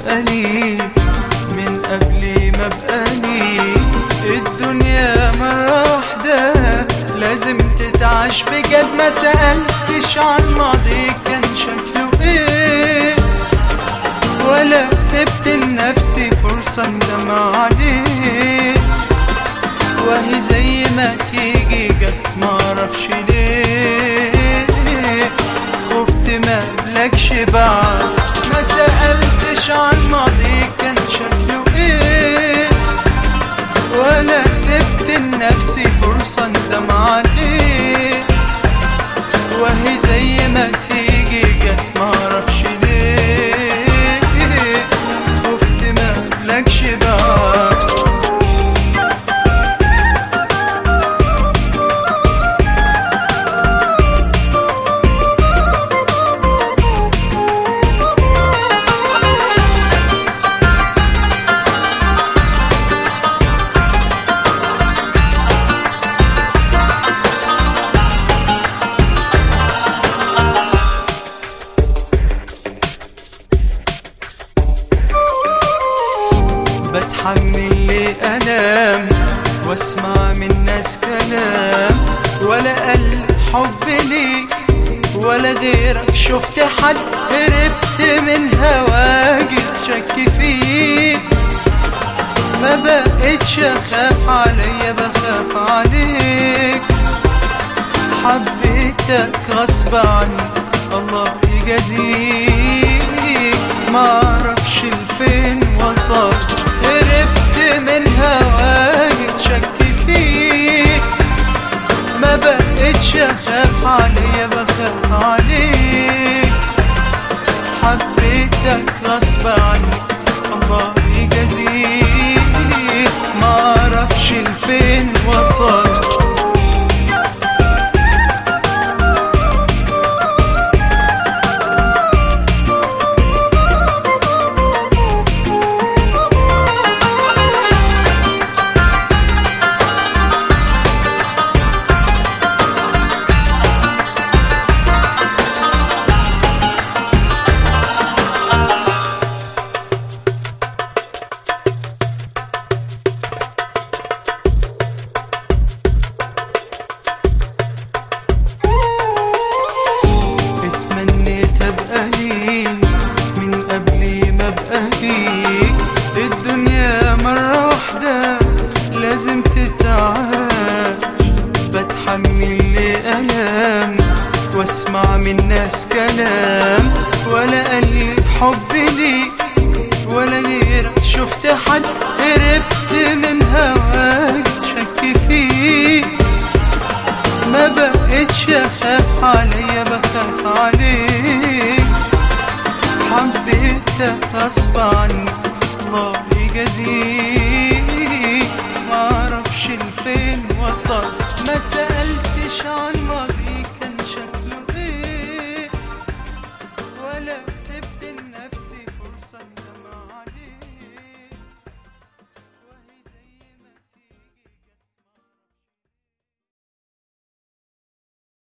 تبقى لي من قبل ما ابقى لي الدنيا مرة واحدة لازم تتعاش بجد ما سألتش عن ماضي كان شكله ايه ولا سبت لنفسي فرصة اندم عليه وهي زي ما تيجي جت معرفش ليه خفت ما قبلكش بعد ما سألتش عن ماضي كان شكله ايه ولا سبت لنفسي فرصة اندم عليه وهي زي ما تيجي جت معرفش ليه خفت ما قبلكش بعد بتحمل لي ألام واسمع من ناس كلام ولا قل حب ليك ولا غيرك شفت حد هربت من هواجس شك فيك ما بقتش اخاف عليا بخاف عليك حبيتك غصب عني الله يجازيك معرفش لفين وصل هربت من هواك شك فيك ما بقتش اخاف عليا بخاف عليك حبيتك غصب عني الله يجازيك معرفش لفين وصل اتمنيت ابقى ليك من قبل ما ابقى ليك الدنيا مرة واحدة لازم تتعاش بتحمل لي ألام واسمع من ناس كلام ولا قال حب ليك ولا غيرك شفت حد هربت من هواك شك فيك ما بقتش اخاف عليا بخاف عليك حبيتك غصب عني الله يجازيك معرفش لفين وصل ما سألتش عن ماضي